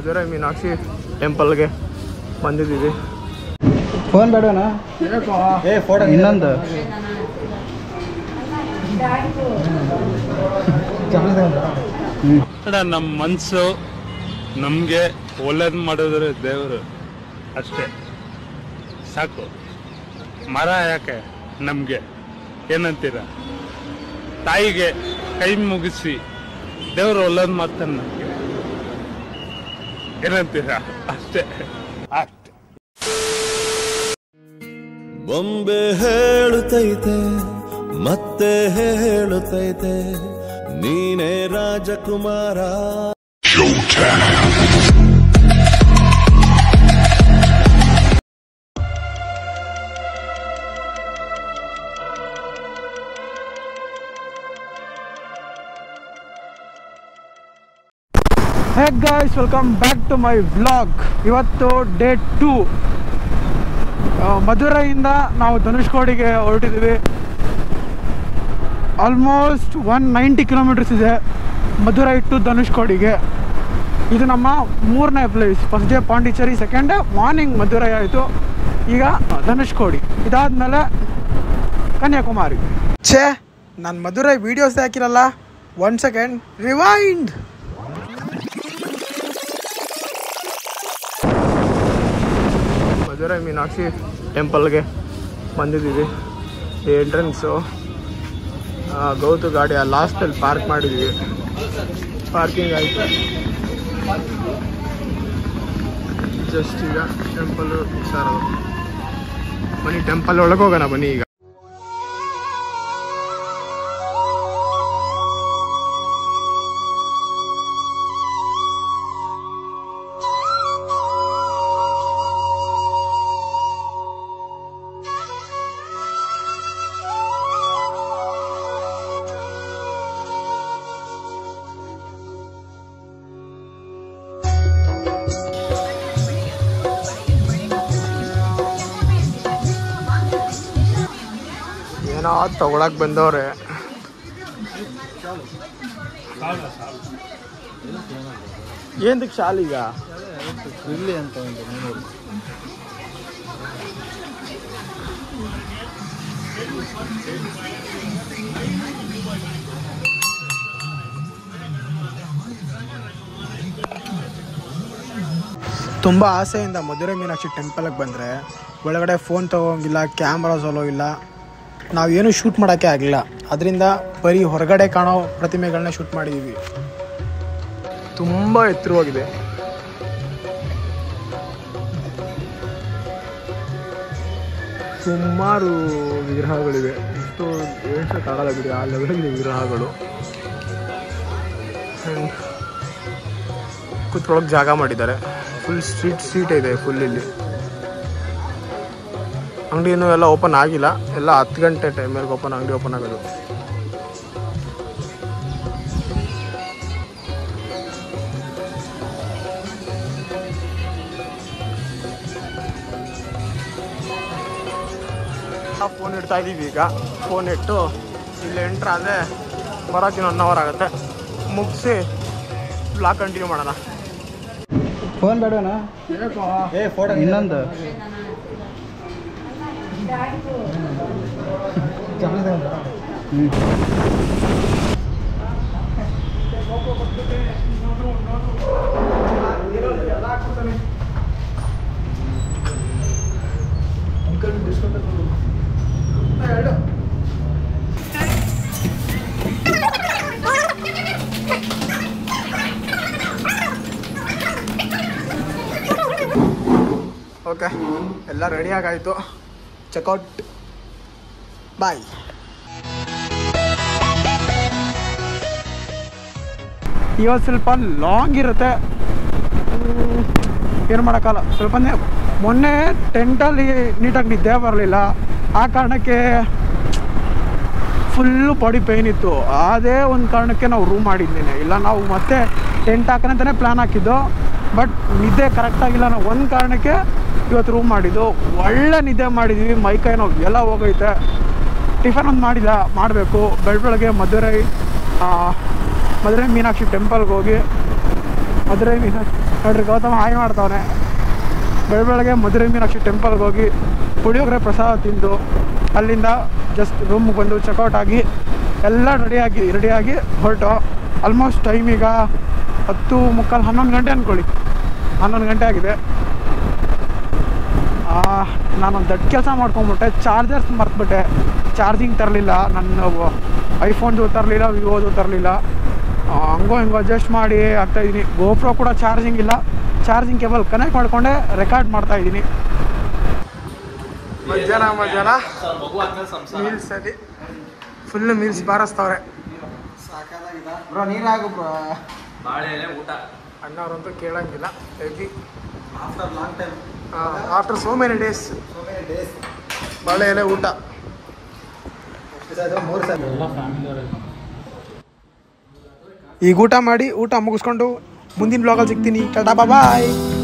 ಮಧುರೈ ಮೀನಾಕ್ಷಿ ಟೆಂಪಲ್ಗೆ ಬಂದಿದ್ದೀವಿ ಫೋನ್ ಬೇಡನಾ ಏ ಫೋಟೋ ಇನ್ನೊಂದು ಹ್ಞೂ ಅಣ್ಣ ನಮ್ಮ ಮನಸ್ಸು ನಮಗೆ ಒಳ್ಳೇದು ಮಾಡಿದ್ರೆ ದೇವರು ಅಷ್ಟೇ ಸಾಕು ಮರ ಯಾಕೆ ನಮಗೆ ಏನಂತೀರ ತಾಯಿಗೆ ಕೈ ಮುಗಿಸಿ ದೇವರು ಒಳ್ಳೇದು ಮಾಡ್ತಾನೆ ನಮಗೆ ಏನಂತೀರ ಅಷ್ಟೇ ಅಷ್ಟೇ ಬೊಂಬೆ ಹೇಳುತ್ತೈತೆ ಮತ್ತೆ ಹೇಳುತ್ತೈತೆ ನೀನೇ ರಾಜಕುಮಾರ hey guys welcome back to my vlog ಇವತ್ತು ಡೇ ಟೂ ಮಧುರೈಯಿಂದ ನಾವು ಧನುಷ್ಕೋಡಿಗೆ ಹೊರಟಿದ್ದೀವಿ ಆಲ್ಮೋಸ್ಟ್ ಒನ್ ನೈಂಟಿ ಕಿಲೋಮೀಟರ್ಸ್ ಇದೆ ಮಧುರೈ ಟು ಧನುಷ್ಕೋಡಿಗೆ ಇದು ನಮ್ಮ ಮೂರನೇ place first day Pondicherry second day morning Madurai ಆಯಿತು ಈಗ ಧನುಷ್ಕೋಡಿ ಇದಾದಮೇಲೆ ಕನ್ಯಾಕುಮಾರಿ ಛೇ ನಾನು ಮಧುರೈ ವೀಡಿಯೋಸ್ ಹಾಕಿರಲ್ಲ one second rewind Madurai Meenakshi ಟೆಂಪಲ್ಗೆ ಬಂದಿದ್ದೀವಿ ಈ ಎಂಟ್ರೆನ್ಸು ಗೌತು ಗಾಡಿ ಆ ಲಾಸ್ಟಲ್ಲಿ ಪಾರ್ಕ್ ಮಾಡಿದ್ದೀವಿ ಪಾರ್ಕಿಂಗ್ ಆಯಿತು ಜಸ್ಟ್ ಈಗ ಟೆಂಪಲ್ ಸರ್ ಬನ್ನಿ ಟೆಂಪಲ್ ಒಳಗೆ ಹೋಗೋಣ ಬನ್ನಿ ಈಗ ಏನೋ ತಗೊಳಕ್ ಬಂದವ್ರೆ ಏನಕ್ಕೆ ಶಾಲೀಗ ಇರಲಿ ಅಂತ ಒಂದು ಮನೇಲಿ ತುಂಬ ಆಸೆಯಿಂದ ಮಧುರೈ ಮೀನಾಕ್ಷಿ ಟೆಂಪಲ್ಗೆ ಬಂದರೆ ಒಳಗಡೆ ಫೋನ್ ತೊಗೋಂಗಿಲ್ಲ ಕ್ಯಾಮ್ರಾಸ್ ಅಲೋ ಇಲ್ಲ ನಾವೇನು ಶೂಟ್ ಮಾಡೋಕ್ಕೆ ಆಗಲಿಲ್ಲ ಅದರಿಂದ ಬರೀ ಹೊರಗಡೆ ಕಾಣೋ ಪ್ರತಿಮೆಗಳನ್ನ ಶೂಟ್ ಮಾಡಿದ್ದೀವಿ ತುಂಬ ಎತ್ತರವಾಗಿದೆ ಸುಮಾರು ವಿಗ್ರಹಗಳಿವೆ ಇಷ್ಟು ಹೇಳ್ಸೋಕ್ಕಾಗಲ್ಲ ಬಿಡಿ ಆ ಲೆವೆಲ್ಗಿದೆ ವಿಗ್ರಹಗಳು ಆ್ಯಂಡ್ ಕೂತ್ಕೊಳ್ಳೋಕೆ ಜಾಗ ಮಾಡಿದ್ದಾರೆ ಫುಲ್ ಸ್ಟ್ರೀಟ್ ಸ್ಟ್ರೀಟ್ ಇದೆ ಫುಲ್ ಇಲ್ಲಿ ಅಂಗಡಿ ಇನ್ನೂ ಎಲ್ಲ ಓಪನ್ ಆಗಿಲ್ಲ ಎಲ್ಲ ಹತ್ತು ಗಂಟೆ ಟೈಮಿಗೆ ಓಪನ್ ಅಂಗಡಿ ಓಪನ್ ಆಗೋದು ಫೋನ್ ಇಡ್ತಾ ಇದ್ದೀವಿ ಈಗ ಫೋನ್ ಇಟ್ಟು ಇಲ್ಲಿ ಎಂಟ್ರ್ ಆದರೆ ಬರೋಕೆ ಒನ್ ಅವರ್ ಆಗುತ್ತೆ ಮುಗಿಸಿ ಬ್ಲಾಗ್ ಕಂಟಿನ್ಯೂ ಮಾಡೋಣ ಫೋನ್ ಬೇಡನಾ ಏ ಫೋಟೋ ಇನ್ನೊಂದು ಹ್ಞೂ ಓಕೆ ಎಲ್ಲ ರೆಡಿ ಆಗಾಯಿತು ಚೆಕ್ಔಟ್ ಬಾಯ್ ಇವತ್ತು ಸ್ವಲ್ಪ ಲಾಂಗ್ ಇರುತ್ತೆ ಏನು ಮಾಡೋಕ್ಕಲ್ಲ ಸ್ವಲ್ಪ ಮೊನ್ನೆ ಟೆಂಟಲ್ಲಿ ನೀಟಾಗಿ ನಿದ್ದೆ ಬರಲಿಲ್ಲ ಆ ಕಾರಣಕ್ಕೆ ಫುಲ್ಲು ಬಾಡಿ ಪೇಯ್ನ್ ಇತ್ತು ಅದೇ ಒಂದು ಕಾರಣಕ್ಕೆ ನಾವು ರೂಮ್ ಮಾಡಿದ್ದೀನಿ ಇಲ್ಲ ನಾವು ಮತ್ತೆ ಟೆಂಟ್ ಹಾಕೋಣಂತಲೇ ಪ್ಲ್ಯಾನ್ ಹಾಕಿದ್ದು ಬಟ್ ನಿದ್ದೆ ಕರೆಕ್ಟಾಗಿಲ್ಲ ನಾವು ಒಂದು ಕಾರಣಕ್ಕೆ ಇವತ್ತು ರೂಮ್ ಮಾಡಿದ್ದು ಒಳ್ಳೆ ನಿದ್ದೆ ಮಾಡಿದ್ವಿ ಮೈಕೈ ನೋವು ಎಲ್ಲ ಹೋಗೈತೆ ಟಿಫನ್ ಒಂದು ಮಾಡಿಲ್ಲ ಮಾಡಬೇಕು ಬೆಳ ಬೆಳಗ್ಗೆ ಮಧುರೈ ಆ, ಮಧುರೈ ಮೀನಾಕ್ಷಿ ಟೆಂಪಲ್ಗೆ ಹೋಗಿ ಮಧುರೈ ಮೀನಾಕ್ಷಿ ನೋಡ್ರಿ ಗೌತಮ್ ಹಾಯ್ ಮಾಡ್ತಾವನೆ ಬೆಳ ಬೆಳಗ್ಗೆ ಮಧುರೈ ಮೀನಾಕ್ಷಿ ಟೆಂಪಲ್ಗೆ ಹೋಗಿ ಪುಳಿಯೋಗರೆ ಪ್ರಸಾದ ತಿಂದು ಅಲ್ಲಿಂದ ಜಸ್ಟ್ ರೂಮ್ಗೆ ಬಂದು ಚೆಕ್ಔಟ್ ಆಗಿ ಎಲ್ಲ ರೆಡಿಯಾಗಿ ರೆಡಿಯಾಗಿ ಹೊರಟು ಆಲ್ಮೋಸ್ಟ್ ಟೈಮ್ ಈಗ ಹತ್ತು ಮುಕ್ಕಾಲು ಹನ್ನೊಂದು ಗಂಟೆ ಅಂದ್ಕೊಳ್ಳಿ ಹನ್ನೊಂದು ಗಂಟೆ ಆಗಿದೆ ಆ, ನಾನೊಂದು ದೊಡ್ಡ ಕೆಲಸ ಮಾಡ್ಕೊಂಬಿಟ್ಟೆ ಚಾರ್ಜರ್ಸ್ ಮರ್ತ್ಬಿಟ್ಟೆ ಚಾರ್ಜಿಂಗ್ ತರಲಿಲ್ಲ ನನ್ನ ಐಫೋನ್ದು ತರಲಿಲ್ಲ ವಿವೋದು ತರಲಿಲ್ಲ ಹಂಗೋ ಹಿಂಗೋ ಅಡ್ಜಸ್ಟ್ ಮಾಡಿ ಆಗ್ತಾಯಿದ್ದೀನಿ ಗೋಪ್ರೋ ಕೂಡ ಚಾರ್ಜಿಂಗ್ ಇಲ್ಲ ಚಾರ್ಜಿಂಗ್ ಕೇಬಲ್ ಕನೆಕ್ಟ್ ಮಾಡಿಕೊಂಡೆ ರೆಕಾರ್ಡ್ ಮಾಡ್ತಾ ಇದ್ದೀನಿ ಮಧ್ಯಾಹ್ನ ಮಧ್ಯಾಹ್ನ ಮೀಲ್ಸ್ ಅಲ್ಲಿ ಫುಲ್ ಮೀಲ್ಸ್ ಬಾರಿಸ್ತವ್ರೆ ಬ್ರೋ ನೀರಾಗು ಬ್ರೋ ಅಣ್ಣವ್ರಂತೂ ಕೇಳಂಗಿಲ್ಲ heavy after long time after so many days so many days ಬಾಳೆ ಎಲೆ ಊಟ ಎಷ್ಟು ಸಾಯ್ತು ಮೂರು ಸಾಯ್ತು ಈಗ ಊಟ ಮಾಡಿ ಊಟ ಮುಗಿಸ್ಕೊಂಡು ಮುಂದಿನ ಬ್ಲಾಗಲ್ಲಿ ಸಿಗ್ತೀನಿ ಟಾಟಾ ಬಾಯ್